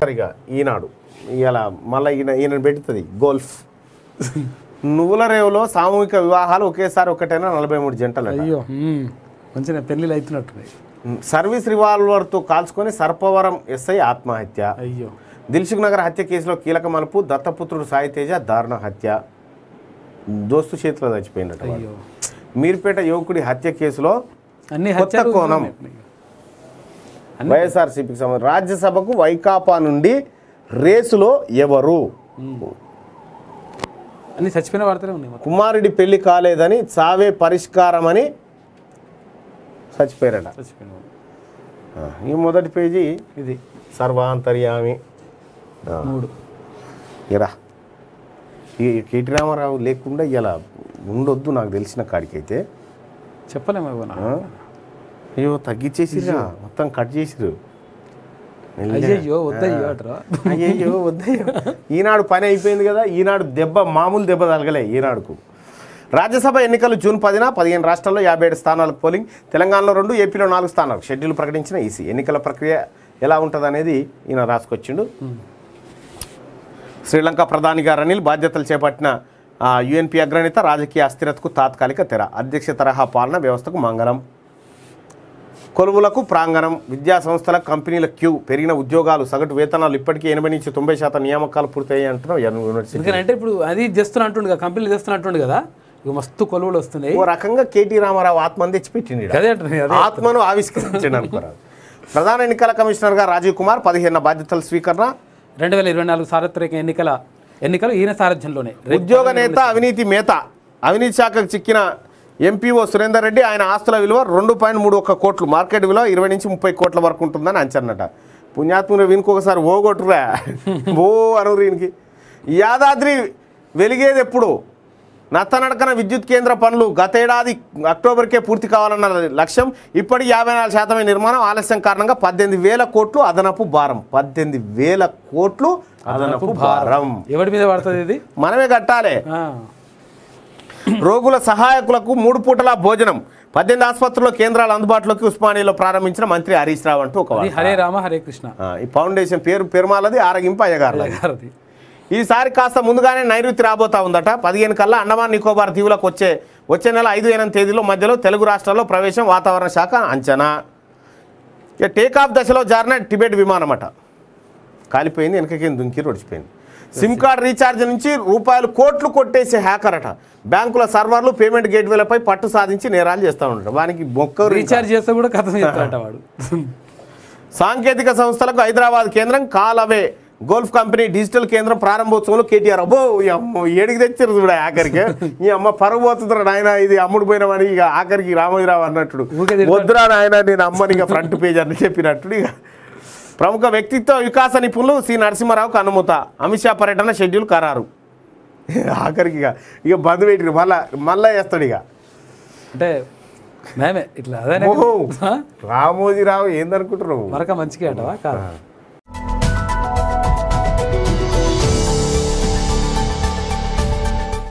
ఇక ఈనాడు ఇలా మళ్ళీ ఈయన ఈయన పెడుతుంది గోల్ఫ్ నువ్వుల రేవులో సామూహిక వివాహాలు ఒకేసారి ఒకటైనా నలభై మూడు జంటలు అయ్యో మ్మ్. మంచిగా పెళ్ళిళ్ళు అవుతున్నట్టున్నాయి సర్వీస్ రివాల్వర్తో కాల్చుకొని సర్పవరం ఎస్ఐ ఆత్మహత్య అయ్యో దిల్సుఖ్ నగర్ హత్య కేసులో కీలక మలుపు దత్తపుత్రుడు సాయి తేజ దారుణ హత్య దోస్తు చేతిలో చచ్చిపోయినట్టు వాడు. అయ్యో మీర్పేట యువకుడి హత్య కేసులో అన్ని కొత్త హత్యలు కోణం. వైఎస్ఆర్సీపీకి సంబంధించి రాజ్యసభకు వైకాపా నుండి రేసులో ఎవరు అన్ని చచ్చిపోయిన వార్తలే ఉన్నాయి మొత్తం కుమారుడి పెళ్లి కాలేదని చావే పరిష్కారమని చచ్చిపోయారట చచ్చిపోయిన వాళ్ళు. ఆ, ఈ మొదటి పేజీ ఇది సర్వాంతర్యామి ఆ, మూడు ఇరా ఈ కేటీ రామారావు లేకుండా ఇలా ఉండొద్దు నాకు తెలిసిన కాడికైతే చెప్పలేము ఇవ్వనా ఆ? అయ్యో తగ్గించేసిరా మొత్తం కట్ చేసిరు అయ్యయ్యో వద్దయ్యో అట్రా అయ్యయ్యో వద్దయ్యో ఈనాడు పని అయిపోయింది కదా ఈనాడు దెబ్బ మామూలు దెబ్బ తగలే ఈనాడుకు రాజ్యసభ ఎన్నికలు జూన్ పదిన పదిహేను రాష్ట్రాల్లో యాభై ఏడు స్థానాలకు పోలింగ్ తెలంగాణలో రెండు ఏపీలో నాలుగు స్థానాలకు షెడ్యూల్ ప్రకటించిన ఈసీ ఎన్నికల ప్రక్రియ ఎలా ఉంటుంది అనేది ఈయన రాసుకొచ్చిండు శ్రీలంక ప్రధానిగా రనిల్ బాధ్యతలు చేపట్టిన ఆ, యుఎన్పి అగ్రనేత రాజకీయ అస్థిరతకు తాత్కాలిక తెర అధ్యక్ష తరహా పాలన వ్యవస్థకు మంగళం కొలువులకు ప్రాంగణం విద్యా సంస్థల కంపెనీల క్యూ పెరిగిన ఉద్యోగాలు సగటు వేతనాలు ఇప్పటికీ ఎనభై నుంచి తొంభై శాతం నియామకాలు పూర్తయ్యాయి అంటున్నాం యూనివర్సిటీ ఎందుకంటే ఇప్పుడు అది చేస్తున్నట్టుండు కదా కంపెనీలు చేస్తున్నట్టుండు కదా ఇక మస్తు కొలువులు వస్తున్నాయి ఓ రకంగా కేటీ రామారావు ఆత్మని తెచ్చిపెట్టిండు ఈడ. అదే అంటున్నాయి అదే ఆత్మను ఆవిష్కరించండి అనుకోరాదు ప్రధాన ఎన్నికల కమిషనర్గా రాజీవ్ కుమార్ పదిహేను బాధ్యతల స్వీకరణ రెండు వేల ఇరవై నాలుగు సార్వత్రిక ఎన్నికల ఎన్నికలు ఈయన సారథ్యంలోనే రేపు ఉద్యోగ నేత అవినీతి మేత అవినీతి శాఖకు చిక్కిన ఎంపీఓ సురేందర్ రెడ్డి ఆయన ఆస్తుల విలువ రెండు పాయింట్ మూడు ఒక్క కోట్లు మార్కెట్ విలువ ఇరవై నుంచి ముప్పై కోట్ల వరకు ఉంటుందని అంచనట పుణ్యాత్ముడు వీనికి ఒకసారి ఓ కొట్టురా ఓ అనురు వీనికి యాదాద్రి వెలిగేది ఎప్పుడు నత్తనడకన విద్యుత్ కేంద్ర పనులు గతేడాది అక్టోబర్కే పూర్తి కావాలన్న లక్ష్యం ఇప్పటికి యాభై నాలుగు శాతమే నిర్మాణం ఆలస్యం కారణంగా పద్దెనిమిది వేల కోట్లు అదనపు భారం పద్దెనిమిది వేల కోట్లు అదనపు భారం ఎవరి మీద పడుతుంది ఇది మనమే కట్టాలి ఆ, రోగుల సహాయకులకు మూడు పూటల భోజనం పద్దెనిమిది ఆసుపత్రుల్లో కేంద్రాలు అందుబాటులోకి ఉస్మానియాలో ప్రారంభించిన మంత్రి హరీష్ రావు అంటూ ఒక ఇది వార్త. హరే రామ హరే కృష్ణ ఆ, ఈ ఫౌండేషన్ పేరు పెరుమాలది ఆరగింపు అయ్యగారులది గారిది. ఈసారి కాస్త ముందుగానే నైరుతి రాబోతా ఉందట పదిహేను కల్లా అండమాన్ నికోబార్ దీవులకు వచ్చే వచ్చే నెల ఐదు ఎనిమిది తేదీలో మధ్యలో తెలుగు రాష్ట్రాల్లో ప్రవేశం వాతావరణ శాఖ అంచనా ఇక టేకాఫ్ దశలో జారిన టిబెట్ విమానం అట కాలిపోయింది వెనకకి దుంకి ఒడిచిపోయింది సిమ్ కార్డ్ రీఛార్జ్ నుంచి రూపాయలు కోట్లు కొట్టేసే హ్యాకర్ అట బ్యాంకుల సర్వర్లు పేమెంట్ గేట్వేలపై పట్టు సాధించి నేరాలు చేస్తూ ఉంటాడు వానికి మొక్క రీఛార్జ్ చేస్తే కూడా కథం చేస్తాడట వాడు సాంకేతిక సంస్థలకు హైదరాబాద్ కేంద్రం కాలవే గోల్ఫ్ కంపెనీ డిజిటల్ కేంద్రం ప్రారంభోత్సవంలో కేటీఆర్ అబ్బో ఈ అమ్మ ఏడికి తెచ్చారు చూడ ఆఖరికి ఈ అమ్మ పరుగు పోతుందిరా నాయన ఇది అమ్ముడు పోయినామని ఇక ఆఖరికి రామోజీరావు అన్నట్టుడు ఊరికే తిడతాడు. వద్దురా నాయన నేను అమ్మని ఇక ఫ్రంట్ పేజ్ అని చెప్పినట్టుడు ఇక ప్రముఖ వ్యక్తిత్వ వికాస నిపుణులు సి నరసింహారావుకు అనుమత అమిత్ షా పర్యటన షెడ్యూల్ ఖరారు ఆఖరికి ఇక ఇక బంద్ పెట్టిరు మళ్ళా మళ్ళా వేస్తాడు ఇక అంటే మేమే ఇట్లా అదే ఓహో రామోజీరావు ఏందనుకుంటున్నావు మరక మంచిగా అంటవా కాదు